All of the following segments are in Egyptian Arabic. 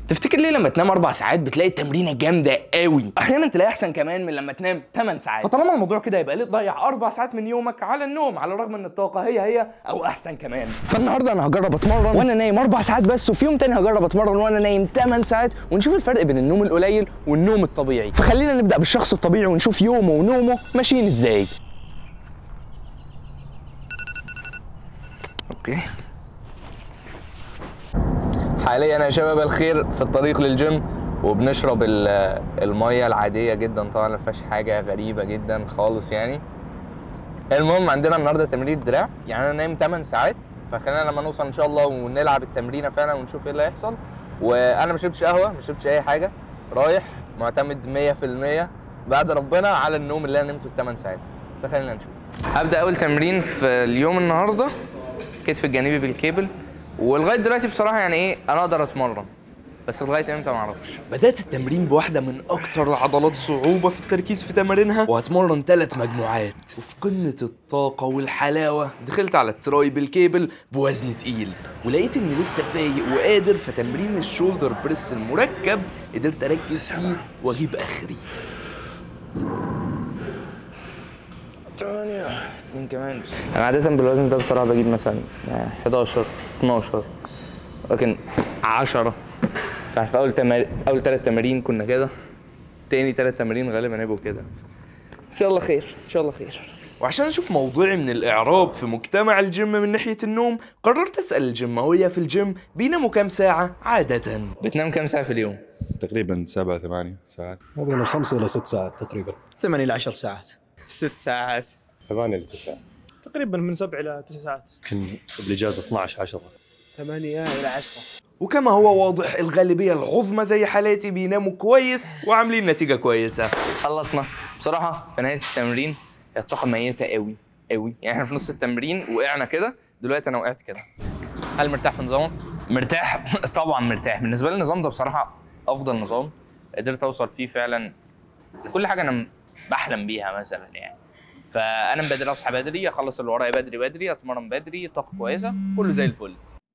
تفتكر ليه لما تنام اربع ساعات بتلاقي التمرينه جامده قوي احيانا تلاقي احسن كمان من لما تنام 8 ساعات فطالما الموضوع كده يبقى ليه تضيع اربع ساعات من يومك على النوم على الرغم ان الطاقه هي هي او احسن كمان فالنهارده انا هجرب اتمرن وانا نايم اربع ساعات بس وفي يوم تاني هجرب اتمرن وانا نايم 8 ساعات ونشوف الفرق بين النوم القليل والنوم الطبيعي فخلينا نبدا بالشخص الطبيعي ونشوف يومه ونومه ماشيين ازاي اوكي حاليا يا شباب الخير في الطريق للجيم وبنشرب ال- الميه العاديه جدا طبعا ما فيهاش حاجه غريبه جدا خالص يعني المهم عندنا النهارده تمرين دراع يعني انا نايم 8 ساعات فخلينا لما نوصل ان شاء الله ونلعب التمرينه فعلا ونشوف ايه اللي هيحصل وانا ما شربتش قهوه ما شربتش اي حاجه رايح معتمد 100% بعد ربنا على النوم اللي انا نمته 8 ساعات فخلينا نشوف هبدا اول تمرين في اليوم النهارده كتف الجانبي بالكيبل ولغايه دلوقتي بصراحه يعني ايه انا اقدر اتمرن بس لغايه امتى ما اعرفش بدات التمرين بواحده من اكتر العضلات صعوبه في التركيز في تمارينها وهتمرن ثلاث مجموعات وفي قمه الطاقه والحلاوه دخلت على التراي بالكيبل بوزن تقيل ولقيت اني لسه فايق وقادر فتمرين الشولدر بريس المركب قدرت اركز فيه واجيب اخري ثانية اتنين كمان بس انا عادة بالوزن ده بصراحة بجيب مثلا يعني 11 12 لكن 10 ففي اول تمار... اول ثلاث تمارين كنا كده تاني ثلاث تمارين غالبا هيبقوا كده ان شاء الله خير ان شاء الله خير وعشان اشوف موضوعي من الاعراب في مجتمع الجيم من ناحيه النوم قررت اسال الجيماويه في الجيم بيناموا كام ساعه عاده بتنام كام ساعه في اليوم تقريبا سبعة ثمانية ساعات ما بين الخمس الى ست ساعات تقريبا ثمانية إلى عشر ساعات ست ساعات ثمانية لتسعة تقريبا من سبع الى تسع ساعات يمكن بالاجازة 12 10 ثمانية الى عشرة وكما هو واضح الغالبية العظمى زي حالاتي بيناموا كويس وعاملين نتيجة كويسة خلصنا بصراحة في نهاية التمرين الطاقة ميتة قوي قوي يعني احنا في نص التمرين وقعنا كده دلوقتي انا وقعت كده هل مرتاح في نظامك؟ مرتاح طبعا مرتاح بالنسبة لي النظام ده بصراحة أفضل نظام قدرت أوصل فيه فعلا لكل حاجة أنا بحلم بيها مثلا يعني فأنا بدري أصحى بدري أخلص اللي ورايا بدري بدري أتمرن بدري طاقة كويسة كله زي الفل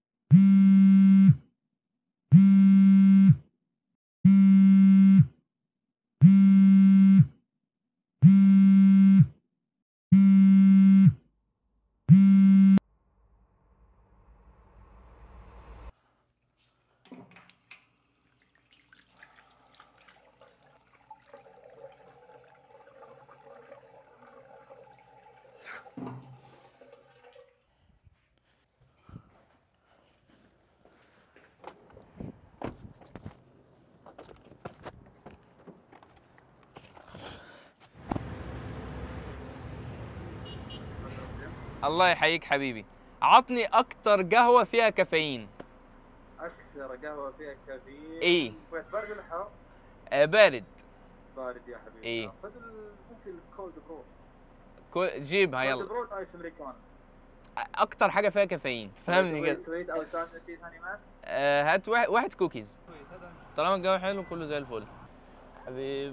الله يحييك حبيبي عطني اكتر قهوه فيها كافيين اكثر قهوه فيها كافيين ايه كويس بارد ولا حار؟ آه بارد بارد يا حبيبي إيه. خذ ال- ممكن الكولد برو كو- جيبها كولد يلا برو ايس امريكان اكتر حاجه فيها كافيين فهمني كده سويت او ساندويتش ثاني معك آه هات واحد, واحد كوكيز طالما الجو حلو كله زي الفل حبيبي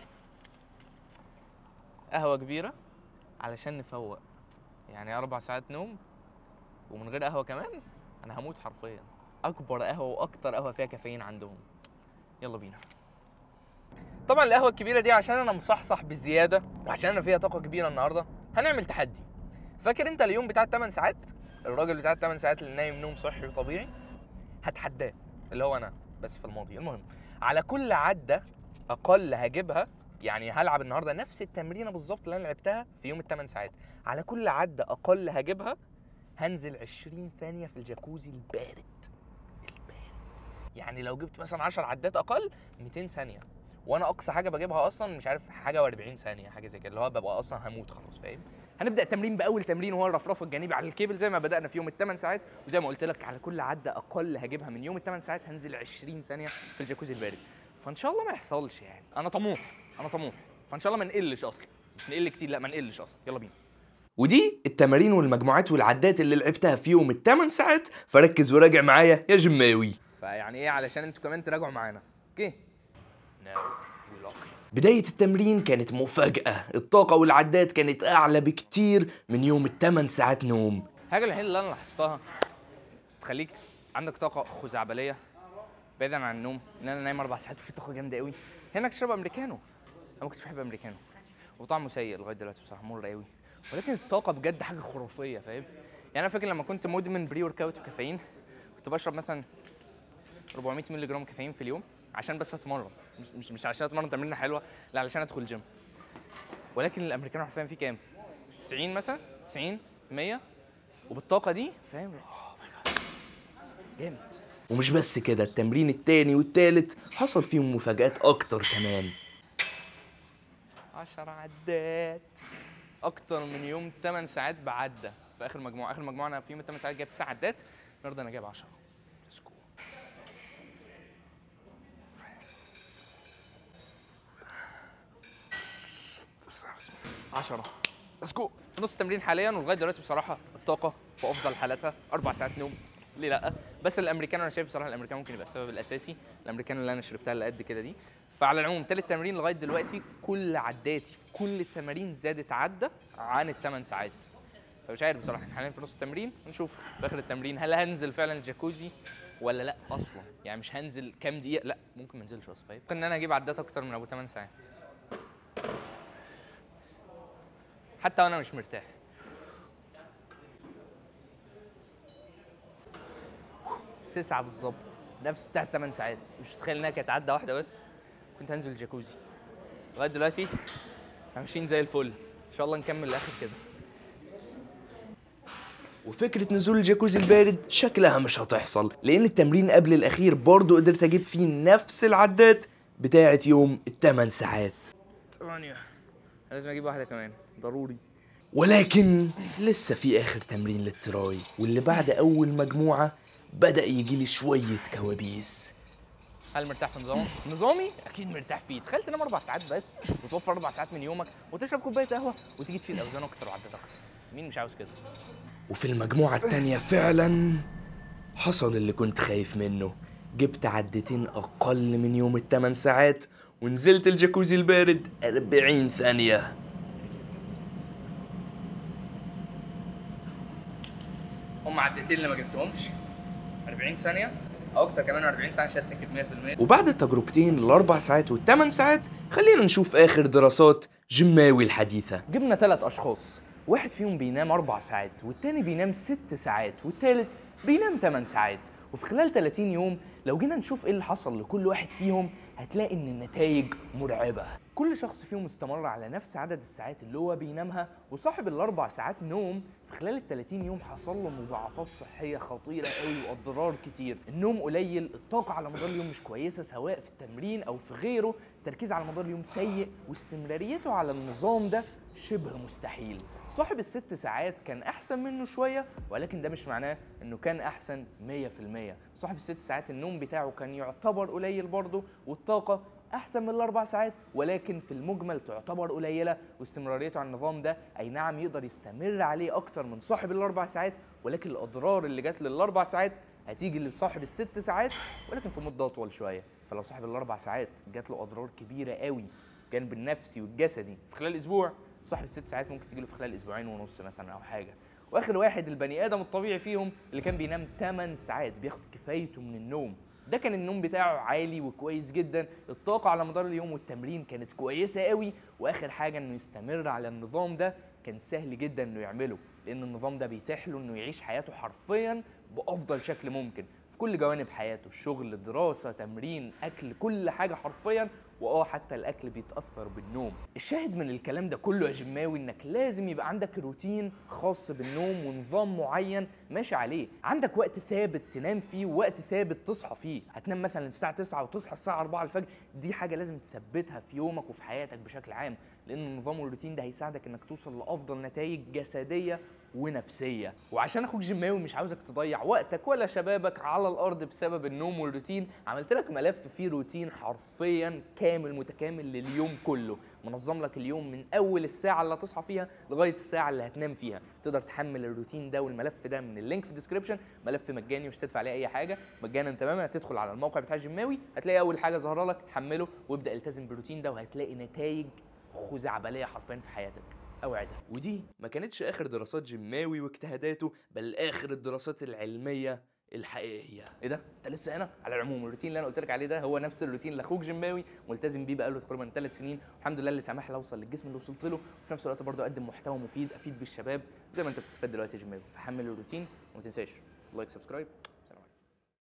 قهوه كبيره علشان نفوق يعني اربع ساعات نوم ومن غير قهوه كمان انا هموت حرفيا اكبر قهوه واكتر قهوه فيها كافيين عندهم يلا بينا طبعا القهوه الكبيره دي عشان انا مصحصح بزياده وعشان انا فيها طاقه كبيره النهارده هنعمل تحدي فاكر انت اليوم بتاع 8 ساعات الراجل بتاع 8 ساعات اللي نايم نوم صحي وطبيعي هتحداه اللي هو انا بس في الماضي المهم على كل عده اقل هجيبها يعني هلعب النهارده نفس التمرينه بالظبط اللي انا لعبتها في يوم الثمان ساعات على كل عده اقل هجيبها هنزل 20 ثانيه في الجاكوزي البارد البارد يعني لو جبت مثلا 10 عدات اقل 200 ثانيه وانا اقصى حاجه بجيبها اصلا مش عارف حاجه و40 ثانيه حاجه زي كده اللي هو ببقى اصلا هموت خلاص فاهم هنبدا التمرين باول تمرين وهو الرفرفه الجانبي على الكيبل زي ما بدانا في يوم الثمان ساعات وزي ما قلت لك على كل عده اقل هجيبها من يوم الثمان ساعات هنزل 20 ثانيه في الجاكوزي البارد فان شاء الله ما يحصلش يعني انا طموح انا طموح فان شاء الله ما نقلش اصلا مش نقل كتير لا ما نقلش اصلا يلا بينا ودي التمارين والمجموعات والعدات اللي لعبتها في يوم الثمان ساعات فركز وراجع معايا يا جماوي فيعني ايه علشان انتوا كمان تراجعوا معانا اوكي ناو وي لوك بداية التمرين كانت مفاجأة الطاقة والعدات كانت أعلى بكتير من يوم الثمان ساعات نوم الحاجة الوحيدة اللي أنا لاحظتها تخليك عندك طاقة خزعبلية بعيدا عن النوم ان انا نايم اربع ساعات وفي طاقه جامده قوي هناك اشرب امريكانو انا ما كنتش بحب امريكانو وطعمه سيء لغايه دلوقتي بصراحه مر قوي ولكن الطاقه بجد حاجه خرافيه فاهم يعني انا فاكر لما كنت مدمن بري ورك اوت وكافيين كنت بشرب مثلا 400 مللي جرام كافيين في اليوم عشان بس اتمرن مش مش, مش عشان اتمرن تمرينه حلوه لا علشان ادخل جيم ولكن الامريكانو حرفيا فيه كام 90 مثلا 90 100 وبالطاقه دي فاهم أوه my God. جامد ومش بس كده التمرين التاني والتالت حصل فيهم مفاجآت أكتر كمان عشر عدات أكتر من يوم 8 ساعات بعدى في آخر مجموعة آخر مجموعة أنا في يوم 8 ساعات جايب 9 عدات النهاردة أنا جايب 10 Let's go. عشرة ليتس جو في نص التمرين حاليا ولغايه دلوقتي بصراحه الطاقه في افضل حالاتها اربع ساعات نوم ليه لا بس الامريكان انا شايف بصراحه الامريكان ممكن يبقى السبب الاساسي الامريكان اللي انا شربتها اللي قد كده دي فعلى العموم تالت تمرين لغايه دلوقتي كل عداتي في كل التمارين زادت عده عن الثمان ساعات فمش عارف بصراحه احنا حاليا في نص التمرين نشوف في اخر التمرين هل هنزل فعلا الجاكوزي ولا لا اصلا يعني مش هنزل كام دقيقه لا ممكن ما انزلش اصلا فاهم ممكن ان انا اجيب عدات اكتر من ابو 8 ساعات حتى وانا مش مرتاح تسعة بالظبط نفس بتاع 8 ساعات مش متخيل انها كانت عدة واحدة بس كنت هنزل الجاكوزي لغاية دلوقتي احنا ماشيين زي الفل ان شاء الله نكمل الاخر كده وفكرة نزول الجاكوزي البارد شكلها مش هتحصل لأن التمرين قبل الأخير برضه قدرت أجيب فيه نفس العدات بتاعة يوم الثمان ساعات ثمانية لازم أجيب واحدة كمان ضروري ولكن لسه في آخر تمرين للتراي واللي بعد أول مجموعة بدأ يجي لي شوية كوابيس هل مرتاح في نظامك؟ نظامي اكيد مرتاح فيه تخيل تنام اربع ساعات بس وتوفر اربع ساعات من يومك وتشرب كوبايه قهوه وتيجي تشيل اوزان اكتر وعدات اكتر مين مش عاوز كده وفي المجموعه التانيه فعلا حصل اللي كنت خايف منه جبت عدتين اقل من يوم الثمان ساعات ونزلت الجاكوزي البارد 40 ثانيه هم عدتين اللي ما جبتهمش 40 ثانية أو أكتر كمان 40 ثانية عشان أتأكد 100% وبعد التجربتين الأربع ساعات والثمان ساعات خلينا نشوف آخر دراسات جماوي الحديثة جبنا ثلاث أشخاص واحد فيهم بينام أربع ساعات والتاني بينام ست ساعات والتالت بينام 8 ساعات وفي خلال 30 يوم لو جينا نشوف ايه اللي حصل لكل واحد فيهم هتلاقي ان النتائج مرعبه كل شخص فيهم استمر على نفس عدد الساعات اللي هو بينامها وصاحب الاربع ساعات نوم في خلال ال 30 يوم حصل له مضاعفات صحيه خطيره قوي واضرار كتير النوم قليل الطاقه على مدار اليوم مش كويسه سواء في التمرين او في غيره التركيز على مدار اليوم سيء واستمراريته على النظام ده شبه مستحيل صاحب الست ساعات كان احسن منه شويه ولكن ده مش معناه انه كان احسن 100% صاحب الست ساعات النوم بتاعه كان يعتبر قليل برضه والطاقه احسن من الاربع ساعات ولكن في المجمل تعتبر قليله واستمراريته على النظام ده اي نعم يقدر يستمر عليه اكتر من صاحب الاربع ساعات ولكن الاضرار اللي جات للاربع ساعات هتيجي لصاحب الست ساعات ولكن في مده اطول شويه فلو صاحب الاربع ساعات جات له اضرار كبيره قوي الجانب النفسي والجسدي في خلال اسبوع صاحب الست ساعات ممكن تجي له في خلال اسبوعين ونص مثلا او حاجه واخر واحد البني ادم الطبيعي فيهم اللي كان بينام 8 ساعات بياخد كفايته من النوم ده كان النوم بتاعه عالي وكويس جدا الطاقه على مدار اليوم والتمرين كانت كويسه قوي واخر حاجه انه يستمر على النظام ده كان سهل جدا انه يعمله لان النظام ده بيتيح له انه يعيش حياته حرفيا بافضل شكل ممكن في كل جوانب حياته الشغل دراسه تمرين اكل كل حاجه حرفيا واه حتى الاكل بيتاثر بالنوم الشاهد من الكلام ده كله يا جماوي انك لازم يبقى عندك روتين خاص بالنوم ونظام معين ماشي عليه عندك وقت ثابت تنام فيه ووقت ثابت تصحى فيه هتنام مثلا الساعه 9 وتصحى الساعه 4 الفجر دي حاجه لازم تثبتها في يومك وفي حياتك بشكل عام لان النظام والروتين ده هيساعدك انك توصل لافضل نتائج جسديه ونفسيه وعشان اخوك جماوي مش عاوزك تضيع وقتك ولا شبابك على الارض بسبب النوم والروتين عملت لك ملف فيه روتين حرفيا كامل متكامل لليوم كله منظم لك اليوم من اول الساعه اللي هتصحى فيها لغايه الساعه اللي هتنام فيها تقدر تحمل الروتين ده والملف ده من اللينك في الديسكربشن ملف مجاني مش تدفع عليه اي حاجه مجانا تماما هتدخل على الموقع بتاع جماوي هتلاقي اول حاجه ظاهره لك حمله وابدا التزم بالروتين ده وهتلاقي نتائج خزعبليه حرفيا في حياتك اوعدك ودي ما كانتش اخر دراسات جماوي واجتهاداته بل اخر الدراسات العلميه الحقيقيه ايه ده انت لسه هنا على العموم الروتين اللي انا قلت لك عليه ده هو نفس الروتين اللي اخوك جماوي ملتزم بيه بقاله تقريبا ثلاث سنين الحمد لله اللي سمح لي اوصل للجسم اللي وصلت له وفي نفس الوقت برضه اقدم محتوى مفيد افيد بالشباب زي ما انت بتستفاد دلوقتي يا جماوي فحمل الروتين وما تنساش لايك سبسكرايب